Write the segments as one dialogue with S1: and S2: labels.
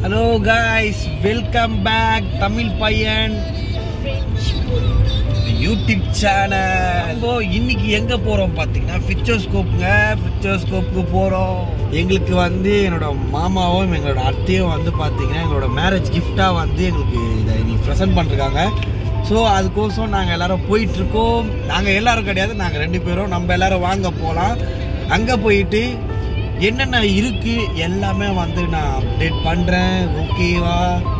S1: Hello guys welcome back Tamil பையன் YouTube channel இப்போ இன்னைக்கு எங்க போறோம் பாத்தீங்கன்னா பிக்சர்ஸ்கோப்புங்க பிக்சர்ஸ்கோப்புக்கு போறோம் எங்களுக்கு வந்து என்னோட மாமாவும் எங்களோட அத்தையும் வந்து பாத்தீங்கன்னா எங்களோட மேரேஜ் கிஃப்டா வந்து எங்களுக்கு இதை இன்னைக்கு ப்ரெசென்ட் பண்ணிருக்காங்க ஸோ அதுக்கோசம் நாங்கள் எல்லாரும் போயிட்டு இருக்கோம் நாங்கள் எல்லாரும் கிடையாது நாங்கள் ரெண்டு பேரும் நம்ம எல்லாரும் வாங்க போகலாம் அங்கே போயிட்டு என்னென்ன இருக்கு எல்லாமே வந்து நான் அப்டேட் பண்ணுறேன் ஓகேவா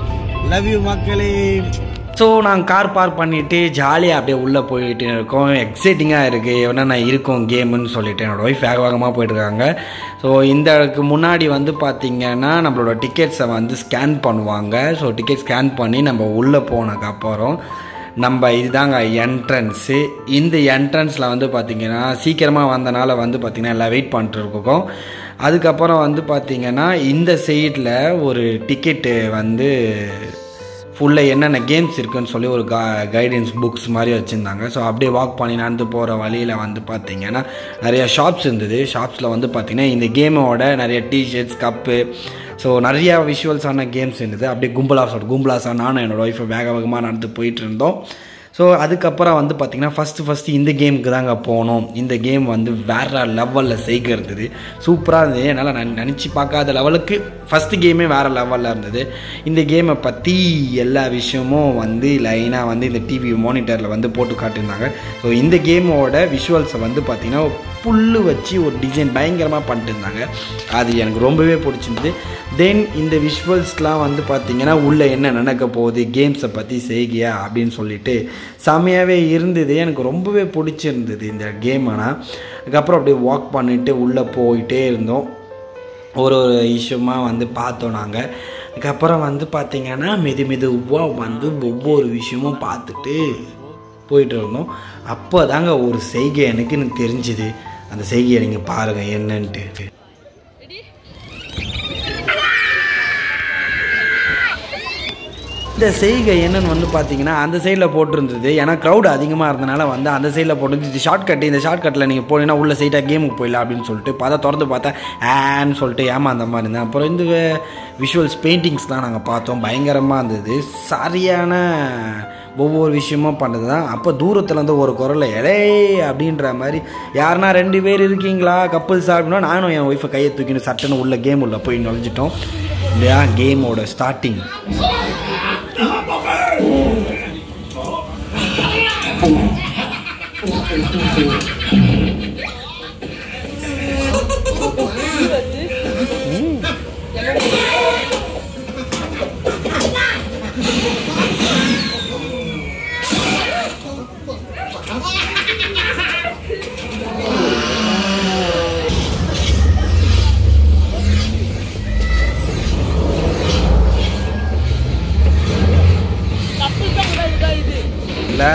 S1: லவ் யூ மக்களே ஸோ நாங்கள் கார் பார்க் பண்ணிவிட்டு ஜாலியாக அப்படியே உள்ளே போயிட்டு இருக்கோம் எக்ஸைட்டிங்காக இருக்குது என்னென்ன இருக்கும் கேமுன்னு சொல்லிட்டு என்னோடய ஒய்ஃப் வேக வேகமாக போயிட்டுருக்காங்க ஸோ இந்த முன்னாடி வந்து பார்த்திங்கன்னா நம்மளோட டிக்கெட்ஸை வந்து ஸ்கேன் பண்ணுவாங்க ஸோ டிக்கெட் ஸ்கேன் பண்ணி நம்ம உள்ளே போனதுக்கப்புறம் நம்ம இதுதாங்க என்ட்ரன்ஸு இந்த என்ட்ரன்ஸில் வந்து பார்த்திங்கன்னா சீக்கிரமாக வந்தனால வந்து பார்த்திங்கன்னா எல்லாம் வெயிட் பண்ணிட்டு இருக்கோம் அதுக்கப்புறம் வந்து பார்த்திங்கன்னா இந்த சைடில் ஒரு டிக்கெட்டு வந்து ஃபுல்லாக என்னென்ன கேம்ஸ் இருக்குன்னு சொல்லி ஒரு கா கைடன்ஸ் புக்ஸ் மாதிரி வச்சுருந்தாங்க ஸோ அப்படியே வாக் பண்ணி நடந்து போகிற வழியில் வந்து பார்த்திங்கன்னா நிறைய ஷாப்ஸ் இருந்தது ஷாப்ஸில் வந்து பார்த்திங்கன்னா இந்த கேமோட நிறைய டிஷர்ட்ஸ் கப்பு ஸோ நிறையா விஷுவல்ஸான கேம்ஸ் இருந்தது அப்படியே கும்பலாக சொல்லிட்டு கும்பலாஸாக நானும் என்னோடய ஒய்ஃபை வேக வேகமாக நடந்து போயிட்டு இருந்தோம் ஸோ அதுக்கப்புறம் வந்து பார்த்திங்கன்னா ஃபஸ்ட்டு ஃபஸ்ட்டு இந்த கேமுக்கு தாங்க போனோம் இந்த கேம் வந்து வேறு லெவலில் செய்கிறது சூப்பராக இருந்தது என்னால் நான் நினச்சி பார்க்காத லெவலுக்கு ஃபஸ்ட்டு கேமே வேறு லெவலில் இருந்தது இந்த கேமை பற்றி எல்லா விஷயமும் வந்து லைனாக வந்து இந்த டிவி மானிட்டரில் வந்து போட்டு காட்டியிருந்தாங்க ஸோ இந்த கேமோட விஷுவல்ஸை வந்து பார்த்திங்கன்னா புல்லு வச்சு ஒரு டிசைன் பயங்கரமாக பண்ணிட்டு இருந்தாங்க அது எனக்கு ரொம்பவே பிடிச்சிருந்தது தென் இந்த விஷுவல்ஸ்லாம் வந்து பார்த்திங்கன்னா உள்ளே என்ன நடக்க போகுது கேம்ஸை பற்றி செய்கியா அப்படின்னு சொல்லிட்டு செமையாகவே இருந்தது எனக்கு ரொம்பவே பிடிச்சிருந்தது இந்த கேம் ஆனால் அதுக்கப்புறம் அப்படியே வாக் பண்ணிவிட்டு உள்ளே போயிட்டே இருந்தோம் ஒரு ஒரு இஷ்யூமாக வந்து பார்த்தோம் நாங்கள் அதுக்கப்புறம் வந்து பார்த்திங்கன்னா மெது மெதுவாக வந்து ஒவ்வொரு விஷயமும் பார்த்துட்டு போயிட்டு இருந்தோம் அப்போ தாங்க ஒரு செய்கை எனக்கு எனக்கு தெரிஞ்சுது அந்த செய்கையை நீங்கள் பாருங்கள் என்னன்ட்டு இந்த செய்கை என்னன்னு வந்து பார்த்தீங்கன்னா அந்த சைடில் போட்டிருந்தது ஏன்னா க்ரௌட் அதிகமாக இருந்தனால வந்து அந்த சைடில் போட்டு இது ஷார்ட் கட்டு இந்த ஷார்ட் கட்டில் நீங்கள் போனீங்கன்னா உள்ள சைட்டாக கேமுக்கு போயிடலாம் அப்படின்னு சொல்லிட்டு பார்த்தா திறந்து பார்த்தா ஆன்னு சொல்லிட்டு ஏமாந்த மாதிரி இருந்தேன் அப்புறம் இந்த விஷுவல்ஸ் பெயிண்டிங்ஸ்லாம் நாங்கள் பார்த்தோம் பயங்கரமாக இருந்தது சரியான ஒவ்வொரு விஷயமும் பண்ணது தான் அப்போ தூரத்துலேருந்து ஒரு குரல் எலே அப்படின்ற மாதிரி யாருன்னா ரெண்டு பேர் இருக்கீங்களா கப்புள்ஸ் அப்படின்னா நானும் என் ஒய்ஃபை கையை தூக்கின்னு சட்டுன்னு உள்ள கேம் உள்ள போய் நுழைஞ்சிட்டோம் இல்லையா கேமோட ஸ்டார்டிங் இல்லை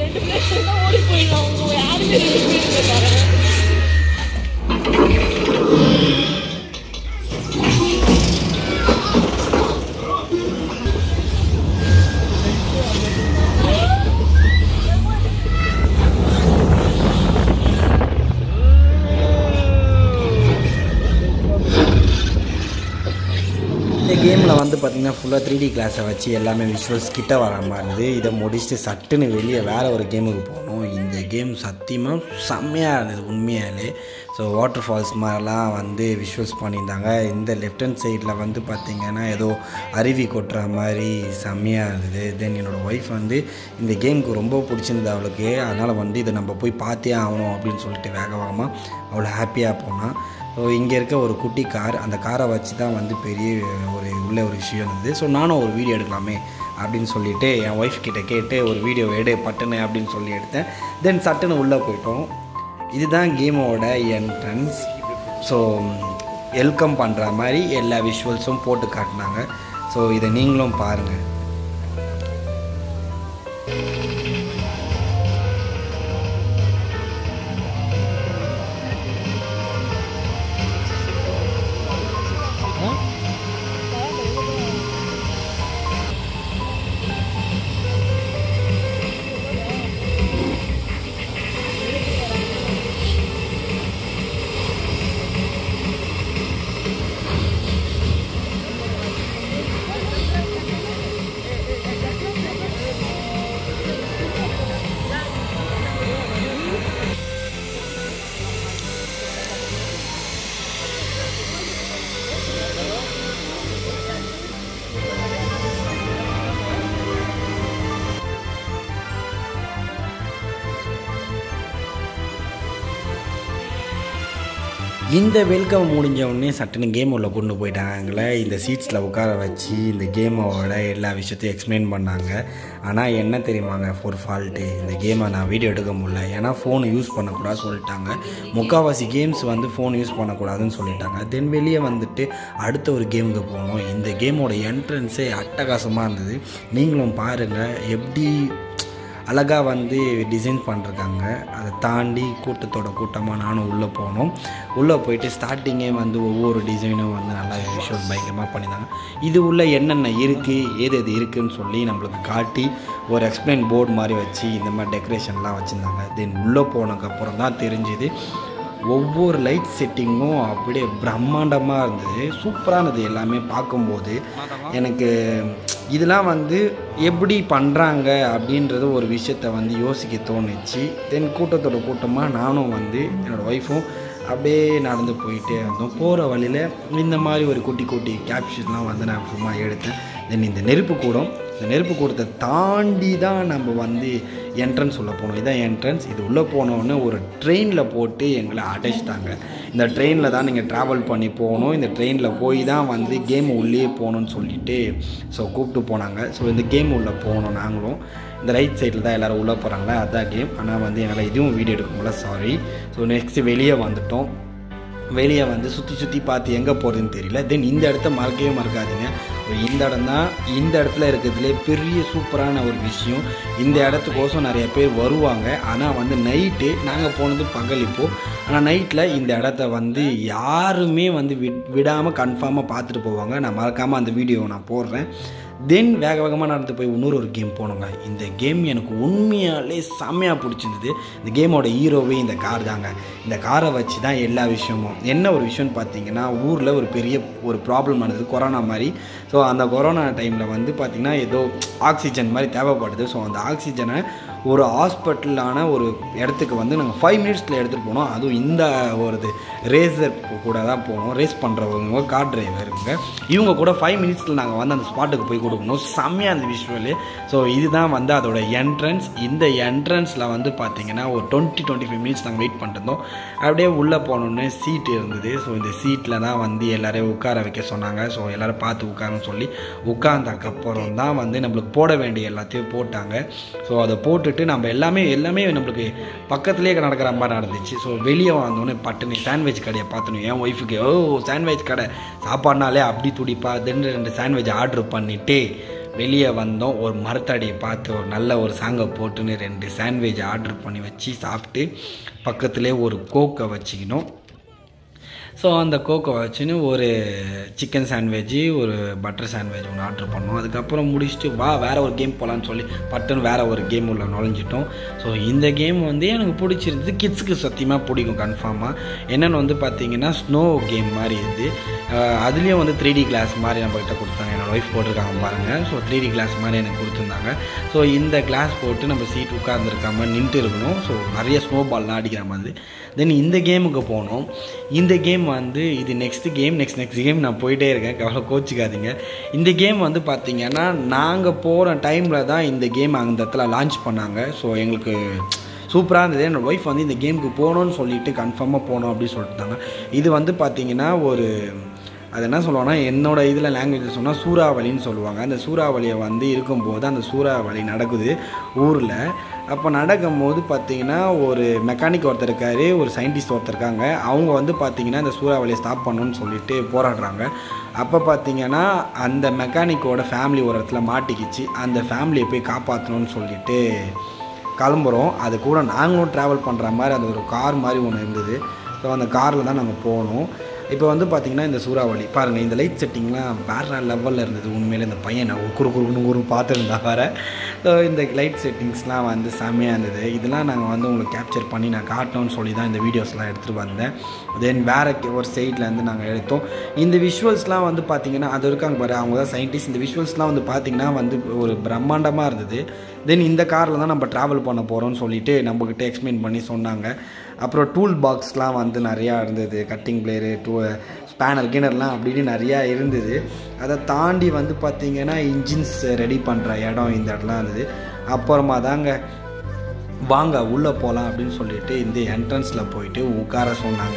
S1: இந்த கேமில் வந்து பார்த்திங்கன்னா ஃபுல்லாக த்ரீ டி கிளாஸை வச்சு எல்லாமே விஷுவல்ஸ் கிட்ட வர மாதிரி இருந்தது இதை முடிச்சுட்டு சட்டுன்னு வெளியே வேறு ஒரு கேமுக்கு போனோம் இந்த கேம் சத்தியமாக செம்மையாக இருந்தது உண்மையாலே ஸோ வாட்டர் ஃபால்ஸ் மாதிரிலாம் வந்து விஷுவல்ஸ் பண்ணியிருந்தாங்க இந்த லெஃப்ட் ஹேண்ட் சைடில் வந்து பார்த்திங்கன்னா ஏதோ அருவி கொட்டுற மாதிரி செம்மையாக இருந்தது தென் என்னோடய ஒய்ஃப் வந்து இந்த கேமுக்கு ரொம்ப பிடிச்சிருந்தது அவளுக்கு அதனால் வந்து இதை நம்ம போய் பார்த்தே ஆகணும் அப்படின்னு சொல்லிட்டு வேக வேகமாக அவளை ஹாப்பியாக போனான் ஸோ இங்கே இருக்க ஒரு குட்டி கார் அந்த காரை வச்சு தான் வந்து பெரிய ஒரு உள்ள ஒரு விஷயம் இருந்தது ஸோ நானும் ஒரு வீடியோ எடுக்கலாமே அப்படின்னு சொல்லிட்டு என் ஒய்ஃப் கிட்ட கேட்டு ஒரு வீடியோ எடு பட்டுன்னு அப்படின்னு சொல்லி எடுத்தேன் தென் சட்டுன்னு உள்ளே போயிட்டோம் இதுதான் கேமோட என்ட்ரன்ஸ் ஸோ வெல்கம் பண்ணுற மாதிரி எல்லா விஷுவல்ஸும் போட்டு காட்டினாங்க ஸோ இதை நீங்களும் பாருங்கள் இந்த வெல்கம் முடிஞ்ச உடனே சட்டுன்னு கேம் உள்ள கொண்டு போயிட்டாங்களே இந்த சீட்ஸில் உட்கார வச்சு இந்த கேமோட எல்லா விஷயத்தையும் எக்ஸ்பிளைன் பண்ணாங்க ஆனால் என்ன தெரியுமாங்க ஒரு ஃபால்ட்டு இந்த கேமை நான் வீடியோ எடுக்க முடியல ஏன்னா ஃபோன் யூஸ் பண்ணக்கூடாது சொல்லிட்டாங்க முக்கால்வாசி கேம்ஸ் வந்து ஃபோன் யூஸ் பண்ணக்கூடாதுன்னு சொல்லிட்டாங்க தென் வெளியே வந்துட்டு அடுத்த ஒரு கேமுக்கு போகணும் இந்த கேமோட என்ட்ரன்ஸே அட்டகாசமாக இருந்தது நீங்களும் பாருங்கள் எப்படி அழகாக வந்து டிசைன் பண்ணிருக்காங்க அதை தாண்டி கூட்டத்தோட கூட்டமாக நானும் உள்ளே போனோம் உள்ளே போயிட்டு ஸ்டார்டிங்கே வந்து ஒவ்வொரு டிசைனும் வந்து நல்லா விஷுவல் பயங்கரமாக பண்ணியிருந்தாங்க இது உள்ள என்னென்ன இருக்குது ஏது எது இருக்குதுன்னு சொல்லி நம்மளுக்கு காட்டி ஒரு எக்ஸ்பிளைன் போர்டு மாதிரி வச்சு இந்த மாதிரி டெக்கரேஷன்லாம் வச்சுருந்தாங்க தென் உள்ளே போனதுக்கப்புறம் தான் தெரிஞ்சுது ஒவ்வொரு லைட் செட்டிங்கும் அப்படியே பிரம்மாண்டமாக இருந்தது சூப்பராக இருந்தது எல்லாமே பார்க்கும்போது எனக்கு இதெல்லாம் வந்து எப்படி பண்ணுறாங்க அப்படின்றது ஒரு விஷயத்த வந்து யோசிக்க தோணுச்சு தென் கூட்டத்தோட கூட்டமாக நானும் வந்து என்னோடய ஒய்ஃபும் அப்படியே நடந்து போயிட்டே இருந்தோம் போகிற வழியில் இந்த மாதிரி ஒரு குட்டி குட்டி கேப்ஷன்லாம் வந்து நான் சும்மா எடுத்தேன் தென் இந்த நெருப்பு கூடம் இந்த நெருப்பு கூடத்தை தாண்டி தான் நம்ம வந்து என்ட்ரன்ஸ் உள்ளே போனோம் இதான் என்ட்ரன்ஸ் இது உள்ளே போனோடனே ஒரு ட்ரெயினில் போட்டு எங்களை அடைச்சிட்டாங்க இந்த ட்ரெயினில் தான் நீங்கள் ட்ராவல் பண்ணி போகணும் இந்த ட்ரெயினில் போய் தான் வந்து கேம் உள்ளே போகணும்னு சொல்லிட்டு ஸோ கூப்பிட்டு போனாங்க ஸோ இந்த கேம் உள்ளே போனோம் நாங்களும் இந்த ரைட் சைடில் தான் எல்லோரும் உள்ளே போகிறாங்களே அதான் கேம் ஆனால் வந்து என்னால் இதுவும் வீடியோ எடுக்க முடியல சாரி ஸோ நெக்ஸ்ட்டு வெளியே வந்துட்டோம் வெளியே வந்து சுற்றி சுற்றி பார்த்து எங்கே போகிறதுன்னு தெரியல தென் இந்த இடத்த மறக்கவே மறக்காதீங்க இந்த இடம் தான் இந்த இடத்துல இருக்கிறதுலே பெரிய சூப்பரான ஒரு விஷயம் இந்த இடத்துக்கோசம் நிறைய பேர் வருவாங்க ஆனால் வந்து நைட்டு நாங்கள் போனது பகல் இப்போது ஆனால் நைட்டில் இந்த இடத்த வந்து யாருமே வந்து விட் விடாமல் கன்ஃபார்மாக பார்த்துட்டு போவாங்க நான் மறக்காமல் அந்த வீடியோவை நான் போடுறேன் தென் வேக வேகமாக நடந்து போய் இன்னொரு ஒரு கேம் போனோங்க இந்த கேம் எனக்கு உண்மையாலே செம்மையாக பிடிச்சிருந்தது இந்த கேமோட ஹீரோவே இந்த கார் தாங்க இந்த காரை வச்சு தான் எல்லா விஷயமும் என்ன ஒரு விஷயம்னு பார்த்தீங்கன்னா ஊரில் ஒரு பெரிய ஒரு ப்ராப்ளம் நடந்தது கொரோனா மாதிரி ஸோ அந்த கொரோனா டைமில் வந்து பார்த்திங்கன்னா ஏதோ ஆக்சிஜன் மாதிரி தேவைப்படுது ஸோ அந்த ஆக்சிஜனை ஒரு ஹாஸ்பிட்டலான ஒரு இடத்துக்கு வந்து நாங்கள் ஃபைவ் மினிட்ஸில் எடுத்துகிட்டு போனோம் அதுவும் இந்த ஒரு ரேசர் கூட தான் போனோம் ரேஸ் பண்ணுறவங்க கார் டிரைவருங்க இவங்க கூட ஃபைவ் மினிட்ஸில் நாங்கள் வந்து அந்த ஸ்பாட்டுக்கு போய் கொடுக்கணும் செம்மையாக அந்த விஷுவலு ஸோ இதுதான் வந்து அதோட என்ட்ரன்ஸ் இந்த என்ட்ரன்ஸில் வந்து பார்த்திங்கன்னா ஒரு டுவெண்ட்டி டுவெண்ட்டி ஃபைவ் மினிட்ஸ் நாங்கள் வெயிட் பண்ணிருந்தோம் அப்படியே உள்ளே போனோன்னே சீட் இருந்தது ஸோ இந்த சீட்டில் தான் வந்து எல்லோரையும் உட்கார வைக்க சொன்னாங்க ஸோ எல்லோரும் பார்த்து உட்காருன்னு சொல்லி உட்கார்ந்ததுக்கப்புறம் தான் வந்து நம்மளுக்கு போட வேண்டிய எல்லாத்தையும் போட்டாங்க ஸோ அதை போட்டுட்டு நம்ம எல்லாமே எல்லாமே நம்மளுக்கு பக்கத்துலேயே நடக்கிற மாதிரி நடந்துச்சு ஸோ வெளியே வந்தோடனே பட்டுன்னு சாண்ட்விச் கடையை பார்த்தணும் என் ஒய்ஃபுக்கு ஓ சாண்ட்விச் கடை சாப்பாடுனாலே அப்படி துடிப்பா தென் ரெண்டு சாண்ட்விச் ஆர்டர் பண்ணிவிட்டு வெளியே வந்தோம் ஒரு மரத்தடியை பார்த்து ஒரு நல்ல ஒரு சாங்கை போட்டுன்னு ரெண்டு சாண்ட்விச் ஆர்டர் பண்ணி வச்சு சாப்பிட்டு பக்கத்துலேயே ஒரு கோக்கை வச்சுக்கணும் ஸோ அந்த கோக்கோ வச்சுன்னு ஒரு சிக்கன் சாண்ட்விட்ஜு ஒரு பட்டர் சாண்ட்விச் ஒன்று ஆர்டர் பண்ணோம் அதுக்கப்புறம் முடிச்சுட்டு வா வேறு ஒரு கேம் போகலான்னு சொல்லி பட்டுன்னு வேறு ஒரு கேம் உள்ள நுழைஞ்சிட்டோம் ஸோ இந்த கேம் வந்து எனக்கு பிடிச்சிருந்தது கிட்ஸுக்கு சத்தியமாக பிடிக்கும் கன்ஃபார்மாக என்னென்னு வந்து பார்த்தீங்கன்னா ஸ்னோ கேம் மாதிரி இது அதுலேயும் வந்து த்ரீ டி கிளாஸ் மாதிரி நம்மக்கிட்ட கொடுத்தாங்க என்னோடய ஒய்ஃப் போட்டிருக்காங்க பாருங்கள் ஸோ த்ரீ டி கிளாஸ் மாதிரி எனக்கு கொடுத்துருந்தாங்க ஸோ இந்த கிளாஸ் போட்டு நம்ம சீட் உட்காந்துருக்காம நின்றுட்டு இருக்கணும் ஸோ நிறைய ஸ்னோ பால்லாம் அடிக்கிற மாதிரி தென் இந்த கேமுக்கு போனோம் இந்த கேம் வந்து இது next game next next game நான் போயிட்டே இருக்கேன் கவலை கோச்சிக்காதீங்க இந்த கேம் வந்து பார்த்தீங்கன்னா நாங்கள் போகிற டைமில் தான் இந்த கேம் அந்த இடத்துல லான்ச் பண்ணாங்க ஸோ எங்களுக்கு சூப்பராக இருந்தது என்னோடய ஒய்ஃப் வந்து இந்த கேமுக்கு போகணுன்னு சொல்லிட்டு கன்ஃபார்மாக போகணும் அப்படின்னு சொல்லிட்டாங்க இது வந்து பார்த்தீங்கன்னா ஒரு அது என்ன சொல்லுவாங்கன்னா என்னோட இதில் லாங்குவேஜ் சொன்னால் சூறாவளின்னு சொல்லுவாங்க அந்த சூறாவளியை வந்து இருக்கும்போது அந்த சூறாவளி நடக்குது ஊரில் அப்போ நடக்கும்போது பார்த்தீங்கன்னா ஒரு மெக்கானிக் ஒருத்தர் இருக்கார் ஒரு சயின்டிஸ்ட் ஒருத்தர் இருக்காங்க அவங்க வந்து பார்த்தீங்கன்னா இந்த சூறாவளியை ஸ்டாப் பண்ணணும்னு சொல்லிட்டு போராடுறாங்க அப்போ பார்த்தீங்கன்னா அந்த மெக்கானிக்கோட ஃபேமிலி ஒரு இடத்துல மாட்டிக்கிச்சு அந்த ஃபேமிலியை போய் காப்பாற்றணும்னு சொல்லிட்டு கிளம்புறோம் அது கூட நாங்களும் ட்ராவல் பண்ணுற மாதிரி அது ஒரு கார் மாதிரி ஒன்று இருந்தது ஸோ அந்த காரில் தான் நாங்கள் போனோம் இப்போ வந்து பார்த்தீங்கன்னா இந்த சூறாவளி பாருங்கள் இந்த லைட் செட்டிங்லாம் வேறு லெவலில் இருந்தது உண்மையிலே இந்த பையன் நான் குறு குறு குறு பார்த்துருந்தா வேற ஸோ இந்த லைட் செட்டிங்ஸ்லாம் வந்து செம்மையாக இருந்தது இதெல்லாம் நாங்கள் வந்து உங்களுக்கு கேப்சர் பண்ணி நான் காட்டணும்னு சொல்லி தான் இந்த வீடியோஸ்லாம் எடுத்துகிட்டு வந்தேன் தென் வேறு ஒரு சைட்லேருந்து நாங்கள் எடுத்தோம் இந்த விஷுவல்ஸ்லாம் வந்து பார்த்திங்கன்னா அது இருக்காங்க பாரு அவங்க தான் சயின்டிஸ்ட் இந்த விஷுவல்ஸ்லாம் வந்து பார்த்திங்கன்னா வந்து ஒரு பிரம்மாண்டமாக இருந்தது தென் இந்த காரில் தான் நம்ம ட்ராவல் பண்ண போகிறோம்னு சொல்லிட்டு நம்மக்கிட்ட எக்ஸ்பிளைன் பண்ணி சொன்னாங்க அப்புறம் டூல் பாக்ஸ்லாம் வந்து நிறையா இருந்தது கட்டிங் பிளேயரு டூ ஸ்பேனர் கிணர்லாம் அப்படின்னு நிறையா இருந்தது அதை தாண்டி வந்து பார்த்திங்கன்னா இன்ஜின்ஸ் ரெடி பண்ணுற இடம் இந்த இடம்லாம் இருந்தது அப்புறமா தாங்க வாங்க உள்ளே போகலாம் அப்படின்னு சொல்லிட்டு இந்த என்ட்ரன்ஸில் போயிட்டு உட்கார சொன்னாங்க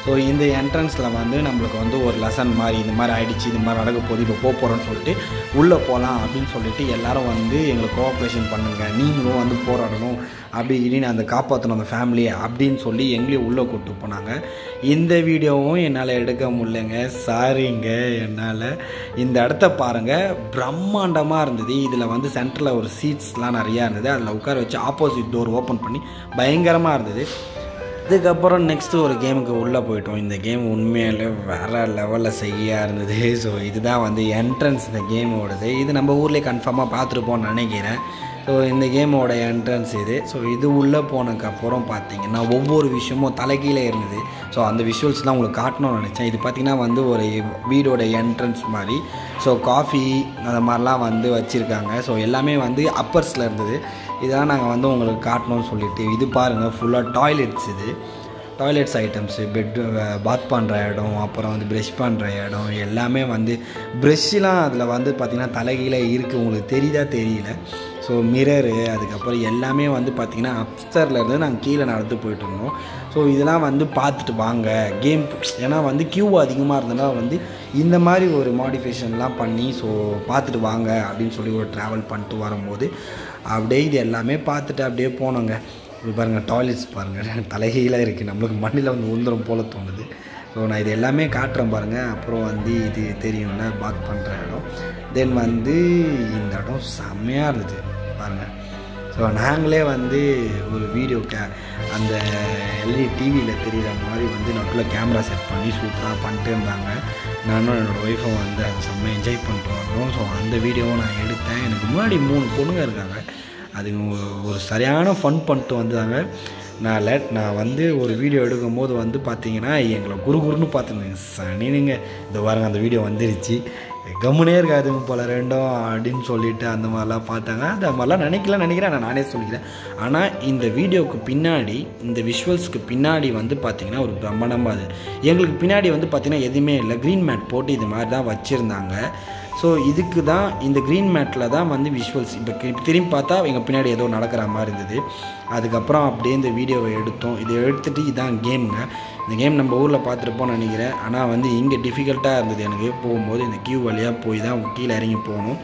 S1: ஸோ இந்த என்ட்ரன்ஸில் வந்து நம்மளுக்கு வந்து ஒரு லெசன் மாதிரி இந்த மாதிரி ஆயிடுச்சு இந்த மாதிரி நடக்க போகுது இப்போ போக போகிறோன்னு சொல்லிட்டு உள்ளே போகலாம் அப்படின்னு சொல்லிட்டு எல்லாரும் வந்து எங்களுக்கு கோஆப்ரேஷன் பண்ணுங்கள் நீங்களும் வந்து போராடணும் அப்படி இப்படின்னு அந்த காப்பாற்றணும் அந்த ஃபேமிலியை அப்படின்னு சொல்லி எங்களையும் உள்ளே கூப்பிட்டு போனாங்க இந்த வீடியோவும் என்னால் எடுக்க முடியலங்க சாரிங்க என்னால் இந்த இடத்த பாருங்கள் பிரம்மாண்டமாக இருந்தது இதில் வந்து சென்டரில் ஒரு சீட்ஸ்லாம் நிறையா இருந்தது அதில் உட்கார வச்சு ஆப்போசிட் டோர் ஓப்பன் பண்ணி பயங்கரமாக இருந்தது இதுக்கப்புறம் நெக்ஸ்ட்டு ஒரு கேமுக்கு உள்ளே போயிட்டோம் இந்த கேம் உண்மையிலே வேறு லெவலில் செய்யாக இருந்தது ஸோ இதுதான் வந்து என்ட்ரன்ஸ் இந்த கேமோடது இது நம்ம ஊர்லேயே கன்ஃபார்மாக பார்த்துருப்போம்னு நினைக்கிறேன் ஸோ இந்த கேமோட என்ட்ரன்ஸ் இது ஸோ இது உள்ளே போனதுக்கப்புறம் பார்த்தீங்கன்னா ஒவ்வொரு விஷயமும் தலைகீழே இருந்தது ஸோ அந்த விஷுவல்ஸ்லாம் உங்களுக்கு காட்டணும்னு நினச்சேன் இது பார்த்திங்கன்னா வந்து ஒரு வீடோட என்ட்ரன்ஸ் மாதிரி ஸோ காஃபி அந்த மாதிரிலாம் வந்து வச்சுருக்காங்க ஸோ எல்லாமே வந்து அப்பர்ஸில் இருந்தது இதெல்லாம் நாங்கள் வந்து உங்களுக்கு காட்டணும்னு சொல்லிட்டு இது பாருங்கள் ஃபுல்லாக டாய்லெட்ஸ் இது டாய்லெட்ஸ் ஐட்டம்ஸு பெட் பாத் பண்ணுற இடம் அப்புறம் வந்து ப்ரெஷ் பண்ணுற இடம் எல்லாமே வந்து ப்ரெஷ்ஷெலாம் அதில் வந்து பார்த்திங்கன்னா தலைகீழ இருக்குது உங்களுக்கு தெரியுதா தெரியல ஸோ மிரரு அதுக்கப்புறம் எல்லாமே வந்து பார்த்திங்கன்னா அப்ஸ்டரில் இருந்து நாங்கள் கீழே நடந்து போயிட்டு இருந்தோம் ஸோ இதெல்லாம் வந்து பார்த்துட்டு வாங்க கேம் ஏன்னா வந்து க்யூ அதிகமாக இருந்ததுனா வந்து இந்த மாதிரி ஒரு மாடிஃபிகேஷன்லாம் பண்ணி ஸோ பார்த்துட்டு வாங்க அப்படின்னு சொல்லி ஒரு ட்ராவல் பண்ணிட்டு வரும்போது அப்படியே இது எல்லாமே பார்த்துட்டு அப்படியே போனோங்க இப்போ பாருங்கள் டாய்லெட்ஸ் பாருங்கள் தலைகீழாக இருக்குது நம்மளுக்கு மண்ணில் வந்து உந்துரும் போல தோணுது ஸோ நான் இது எல்லாமே காட்டுறேன் பாருங்கள் அப்புறம் வந்து இது தெரியும்ல பாத் பண்ணுற இடம் தென் வந்து இந்த இடம் செம்மையாக இருந்தது பாருங்கள் ஸோ நாங்களே வந்து ஒரு வீடியோ கே அந்த எல்இடி டிவியில் தெரிகிற மாதிரி வந்து நடுவில் கேமரா செட் பண்ணி சூப்பராக பண்ணிட்டு இருந்தாங்க நானும் என்னோடய ஒய்ஃபும் வந்து அதை செம்ம என்ஜாய் பண்ணிட்டு வந்தோம் ஸோ அந்த வீடியோவும் நான் எடுத்தேன் எனக்கு முன்னாடி மூணு பொண்ணுங்க இருக்காங்க அதுங்க ஒரு- ஒரு சரியான ஃபன் பண்ணிட்டு வந்தாங்க நான் லேட் நான் வந்து ஒரு வீடியோ எடுக்கும் போது வந்து பார்த்தீங்கன்னா எங்களை குரு குருன்னு பார்த்துருந்தேங்க சனினுங்க இந்த பாருங்க அந்த வீடியோ வந்துருச்சு கம்முனே இருக்காதுங்க போல ரெண்டும் அப்படின்னு சொல்லிட்டு அந்த மாதிரிலாம் பார்த்தாங்க அந்த மாதிரிலாம் நினைக்கல நினைக்கிறேன் நான் நானே சொல்லிக்கிறேன் ஆனால் இந்த வீடியோவுக்கு பின்னாடி இந்த விஷுவல்ஸ்க்கு பின்னாடி வந்து பார்த்தீங்கன்னா ஒரு பிரம்மாண்டமாக அது எங்களுக்கு பின்னாடி வந்து பார்த்தீங்கன்னா எதுவுமே இல்லை க்ரீன் மேட் போட்டு இது மாதிரி தான் வச்சுருந்தாங்க ஸோ இதுக்கு தான் இந்த க்ரீன் மேட்டில் தான் வந்து விஷுவல்ஸ் இப்போ திரும்பி பார்த்தா எங்கள் பின்னாடி ஏதோ நடக்கிற மாதிரி இருந்தது அதுக்கப்புறம் அப்படியே இந்த வீடியோவை எடுத்தோம் இதை எடுத்துகிட்டு இதான் கேமுங்க இந்த கேம் நம்ம ஊரில் பார்த்துருப்போம்னு நினைக்கிறேன் ஆனால் வந்து இங்கே டிஃபிகல்ட்டாக இருந்தது எனக்கு போகும்போது இந்த கியூ வழியாக போய் தான் கீழே இறங்கி போகணும்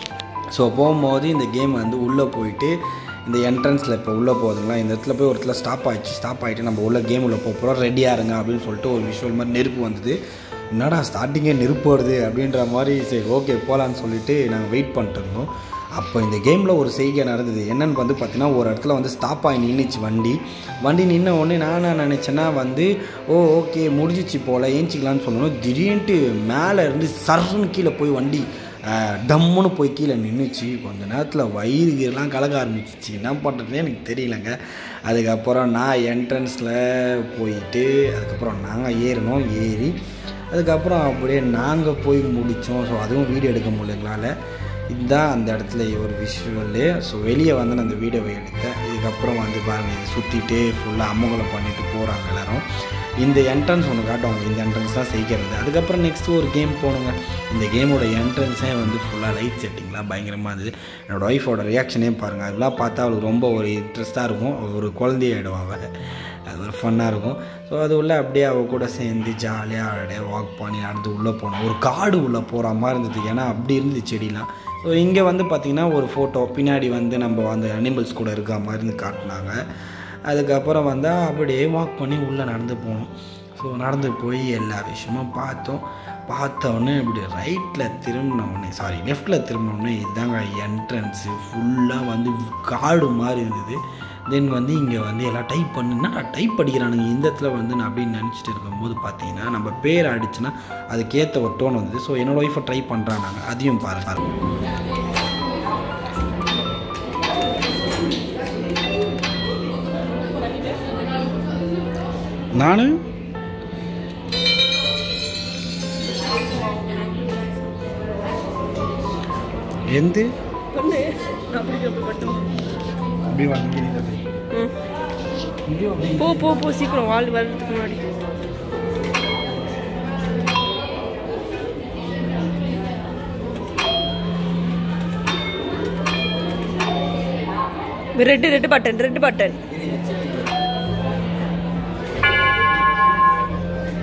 S1: ஸோ போகும்போது இந்த கேம் வந்து உள்ளே போயிட்டு இந்த என்ட்ரன்ஸில் இப்போ உள்ளே போகுதுங்களா இந்த இடத்துல போய் ஒரு இடத்துல ஸ்டாப் ஆயிடுச்சு ஸ்டாப் ஆகிட்டு நம்ம உள்ள கேம் உள்ள போக போகிறோம் ரெடியாக இருங்க அப்படின்னு சொல்லிட்டு ஒரு விஷுவல் மாதிரி நெருப்பு வந்தது என்னடா ஸ்டார்டிங்கே நெருப்பு வருது அப்படின்ற மாதிரி சரி ஓகே போகலான்னு சொல்லிட்டு நாங்கள் வெயிட் பண்ணிட்டு இருந்தோம் அப்போ இந்த கேமில் ஒரு செய்கை நடந்தது என்னன்னு வந்து பார்த்தீங்கன்னா ஒரு இடத்துல வந்து ஸ்டாப் ஆகி நின்றுச்சு வண்டி வண்டி நின்ன உடனே நான் என்ன நினச்சேன்னா வந்து ஓ ஓகே முடிஞ்சிச்சு போல் ஏஞ்சிக்கலான்னு சொல்லணும் திடீர்னுட்டு மேலே இருந்து சர்ன்னு கீழே போய் வண்டி ஆஹ், டம்முன்னு போய் கீழே நின்றுச்சு கொஞ்ச நேரத்தில் வயிறு கீரெலாம் கலக்க ஆரம்பிச்சிச்சு என்ன பண்ணுறதுனே எனக்கு தெரியலங்க அதுக்கப்புறம் நான் என்ட்ரன்ஸில் போயிட்டு அதுக்கப்புறம் நாங்கள் ஏறினோம் ஏறி அதுக்கப்புறம் அப்படியே நாங்கள் போய் முடித்தோம் ஸோ அதுவும் வீடியோ எடுக்க முடியல எங்களால் இதுதான் அந்த இடத்துல ஒரு விஷுவல்லு ஸோ வெளியே வந்து நான் அந்த வீடியோவை எடுத்தேன் இதுக்கப்புறம் வந்து பாருங்கள் இது சுற்றிட்டு ஃபுல்லாக அம்மங்கலம் பண்ணிட்டு போகிறாங்க எல்லாரும் இந்த என்ட்ரன்ஸ் ஒன்று காட்டுவாங்க இந்த என்ட்ரன்ஸ் தான் செய்கிறது அதுக்கப்புறம் நெக்ஸ்ட்டு ஒரு கேம் போகணுங்க இந்த கேமோட என்ட்ரன்ஸே வந்து ஃபுல்லாக லைட் செட்டிங்லாம் பயங்கரமாக இருந்தது என்னோடய ஒய்ஃபோட ரியாக்ஷனே பாருங்கள் அதெல்லாம் பார்த்தா அவளுக்கு ரொம்ப ஒரு இன்ட்ரெஸ்ட்டாக இருக்கும் ஒரு குழந்தையாயிடுவா அவள் அது ஒரு ஃபன்னாக இருக்கும் ஸோ அது உள்ள அப்படியே அவ கூட சேர்ந்து ஜாலியாக அப்படியே வாக் பண்ணி நடந்து உள்ளே போனோம் ஒரு காடு உள்ளே போகிற மாதிரி இருந்தது ஏன்னா அப்படி இருந்துச்சு செடிலாம் ஸோ இங்கே வந்து பார்த்திங்கன்னா ஒரு ஃபோட்டோ பின்னாடி வந்து நம்ம அந்த அனிமல்ஸ் கூட இருக்க மாதிரி இருந்து காட்டினாங்க அதுக்கப்புறம் வந்தால் அப்படியே வாக் பண்ணி உள்ளே நடந்து போனோம் ஸோ நடந்து போய் எல்லா விஷயமும் பார்த்தோம் பார்த்த உடனே இப்படி ரைட்டில் திரும்பின உடனே சாரி லெஃப்டில் திரும்பின உடனே இதுதாங்க என்ட்ரன்ஸு ஃபுல்லாக வந்து காடு மாதிரி இருந்தது தென் வந்து இங்கே வந்து எல்லாம் டைப் பண்ணுன்னா டைப் படிக்கிறானுங்க இந்த இடத்துல வந்து நான் அப்படின்னு நினச்சிட்டு இருக்கும்போது பார்த்தீங்கன்னா நம்ம பேர் அடிச்சுன்னா அதுக்கேற்ற ஒரு டோன் வந்தது ஸோ என்னோட ஒய்ஃபை ட்ரை பண்ணுறாங்க அதையும் பாரு பாருங்க நான் எந்த
S2: பொண்ணு அப்படி அப்படி மட்டும்
S1: அப்படி வாங்கி
S2: ம் போ போ போ சீக்கிரம் வாழ் வர்றதுக்கு முன்னாடி red red button red button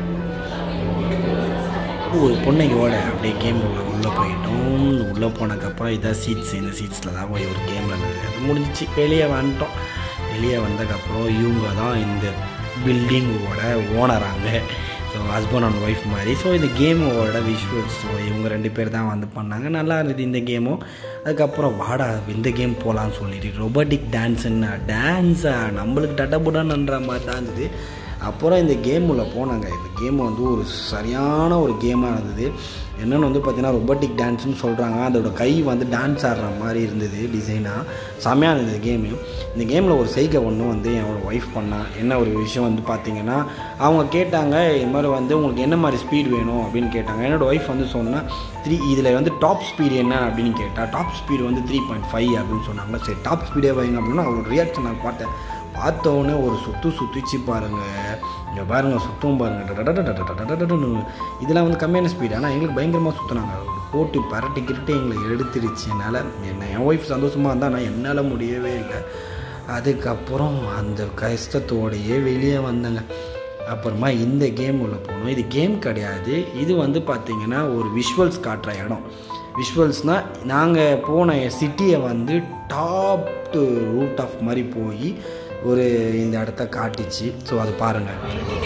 S1: ஒரு பொண்ணையோட அப்படியே கேம் உள்ள உள்ளே போயிட்டோம் உள்ளே போனதுக்கப்புறம் இதான் சீட்ஸ் இந்த சீட்ஸில் தான் போய் ஒரு கேம் நடந்தது அது முடிஞ்சிச்சு வெளியே வந்துட்டோம் வெளியே வந்ததுக்கப்புறம் இவங்க தான் இந்த பில்டிங்கோட ஓனராங்க ஸோ ஹஸ்பண்ட் அண்ட் ஒய்ஃப் மாதிரி ஸோ இந்த கேமோட விஷுவல்ஸ் ஸோ இவங்க ரெண்டு பேர் தான் வந்து பண்ணாங்க நல்லா இருந்தது இந்த கேமும் அதுக்கப்புறம் வாடா இந்த கேம் போகலான்னு சொல்லிட்டு ரொபோட்டிக் டான்ஸுன்னா டான்ஸா நம்மளுக்கு டட்டபுடன்ற மாதிரி தான் இருந்தது அப்புறம் இந்த கேம் உள்ள போனாங்க இந்த கேம் வந்து ஒரு சரியான ஒரு கேமாக இருந்தது என்னென்னு வந்து பார்த்தீங்கன்னா ரொபோட்டிக் டான்ஸ்னு சொல்கிறாங்க அதோட கை வந்து டான்ஸ் ஆடுற மாதிரி இருந்தது டிசைனாக செம்மையாக இருந்தது கேமு இந்த கேமில் ஒரு சைகை ஒன்று வந்து என்னோட ஒய்ஃப் பண்ணா என்ன ஒரு விஷயம் வந்து பார்த்தீங்கன்னா அவங்க கேட்டாங்க இது மாதிரி வந்து உங்களுக்கு என்ன மாதிரி ஸ்பீட் வேணும் அப்படின்னு கேட்டாங்க என்னோடய ஒய்ஃப் வந்து சொன்னால் த்ரீ இதில் வந்து டாப் ஸ்பீடு என்ன அப்படின்னு கேட்டால் டாப் ஸ்பீடு வந்து த்ரீ பாயிண்ட் ஃபைவ் அப்படின்னு சொன்னாங்க சரி டாப் ஸ்பீடே வைங்க அப்படின்னா அவரோட ரியாக்ஷன் நான் பார்த்தேன் பார்த்தோன்னே ஒரு சுற்று சுற்றிச்சு பாருங்கள் இங்கே பாருங்கள் சுத்தம் பாருங்கள் இதெல்லாம் வந்து கம்மியான ஸ்பீடு ஆனால் எங்களுக்கு பயங்கரமாக சுற்றினாங்க போட்டு பரட்டி கிரட்டி எங்களை எடுத்துருச்சு என்னால் என்ன என் ஒய்ஃப் சந்தோஷமாக இருந்தால் நான் என்னால் முடியவே இல்லை அதுக்கப்புறம் அந்த கஷ்டத்தோடையே வெளியே வந்தேங்க அப்புறமா இந்த கேம் உள்ள போகணும் இது கேம் கிடையாது இது வந்து பார்த்திங்கன்னா ஒரு விஷுவல்ஸ் காட்டுற இடம் விஷுவல்ஸ்னால் நாங்கள் போன சிட்டியை வந்து டாப் டு ரூட் ஆஃப் மாதிரி போய் ஒரு இந்த இடத்த காட்டிச்சு ஸோ அது பாருங்கள்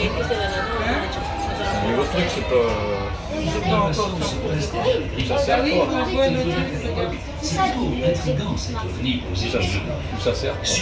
S3: Niveau truc, c'est pas. Ça sert à quoi Ça, ça sert quoi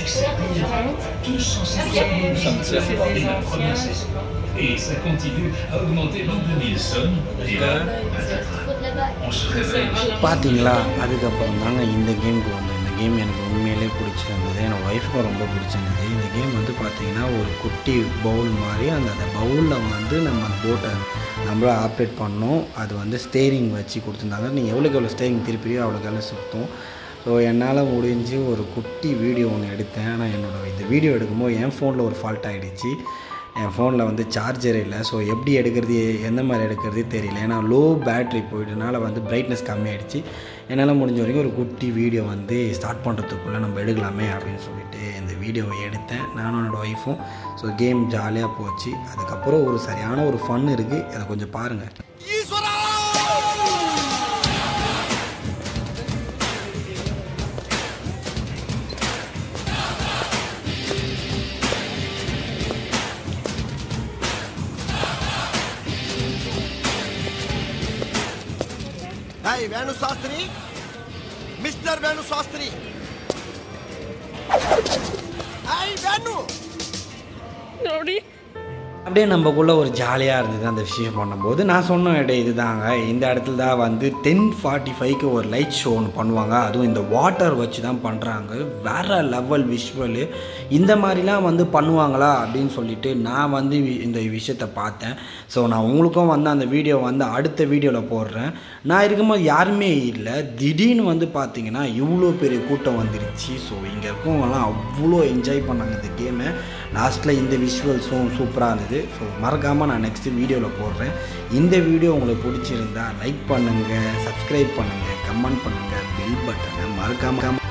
S3: Ça me sert pas.
S4: Et ça continue à augmenter l'an 2000 Et là, on se réveille.
S1: பார்த்தீங்களா அதுக்கப்புறம் தாங்க இந்த கேமுக்கு வந்தோம் இந்த கேம் எனக்கு உண்மையிலே பிடிச்சிருந்தது என்னோடய ஒய்ஃபுக்கும் ரொம்ப பிடிச்சிருந்தது இந்த கேம் வந்து பார்த்தீங்கன்னா ஒரு குட்டி பவுல் மாதிரி அந்த அந்த பவுலில் வந்து நம்ம அந்த போட்டை நம்மள ஆப்ரேட் பண்ணோம் அது வந்து ஸ்டேரிங் வச்சு கொடுத்துருந்தாங்க நீங்கள் எவ்வளோக்கு எவ்வளோ ஸ்டேரிங் திருப்பியோ அவ்வளோக்கு எவ்வளோ சுற்றும் ஸோ என்னால் முடிஞ்சு ஒரு குட்டி வீடியோ ஒன்று எடுத்தேன் ஆனால் என்னோட இந்த வீடியோ எடுக்கும்போது என் ஃபோனில் ஒரு ஃபால்ட் ஆகிடுச்சு என் ஃபோனில் வந்து சார்ஜர் இல்லை ஸோ எப்படி எடுக்கிறது எந்த மாதிரி எடுக்கிறது தெரியல ஏன்னா லோ பேட்ரி போயிட்டனால வந்து பிரைட்னஸ் கம்மியாயிடுச்சு என்னால் முடிஞ்ச வரைக்கும் ஒரு குட்டி வீடியோ வந்து ஸ்டார்ட் பண்ணுறதுக்குள்ளே நம்ம எடுக்கலாமே அப்படின்னு சொல்லிட்டு இந்த வீடியோவை எடுத்தேன் நானும் என்னோடய ஒய்ஃபும் ஸோ கேம் ஜாலியாக போச்சு அதுக்கப்புறம் ஒரு சரியான ஒரு ஃபன் இருக்குது அதை கொஞ்சம் பாருங்கள்
S5: Hey, Venu Sastri? Mr. Venu Sastri? Hey, Venu!
S2: அப்படி
S1: அப்படியே நம்மக்குள்ளே ஒரு ஜாலியாக இருந்தது அந்த விஷயம் பண்ணும்போது நான் சொன்ன இடம் இதுதாங்க இந்த இடத்துல தான் வந்து டென் ஃபார்ட்டி ஃபைவ்க்கு ஒரு லைட் ஷோ ஒன்று பண்ணுவாங்க அதுவும் இந்த வாட்டர் வச்சு தான் பண்ணுறாங்க வேறு லெவல் விஷுவலு இந்த மாதிரிலாம் வந்து பண்ணுவாங்களா அப்படின்னு சொல்லிட்டு நான் வந்து வி- இந்த விஷயத்தை பார்த்தேன் ஸோ நான் உங்களுக்கும் வந்து அந்த வீடியோ வந்து அடுத்த வீடியோவில் போடுறேன் நான் இருக்கும்போது யாருமே இல்லை திடீர்னு வந்து பார்த்தீங்கன்னா இவ்வளோ பெரிய கூட்டம் வந்துருச்சு ஸோ இங்கே இருக்கவங்கலாம் அவ்வளோ என்ஜாய் பண்ணாங்க இந்த கேமை லாஸ்ட்டில் இந்த விஷுவல்ஸும் சூப்பராக இருந்தது ஸோ மறக்காமல் நான் நெக்ஸ்ட் வீடியோவில் போடுறேன் இந்த வீடியோ உங்களுக்கு பிடிச்சிருந்தா லைக் பண்ணுங்கள் சப்ஸ்கிரைப் பண்ணுங்கள் கமெண்ட் பண்ணுங்கள் பெல் பட்டனை மறக்காமல்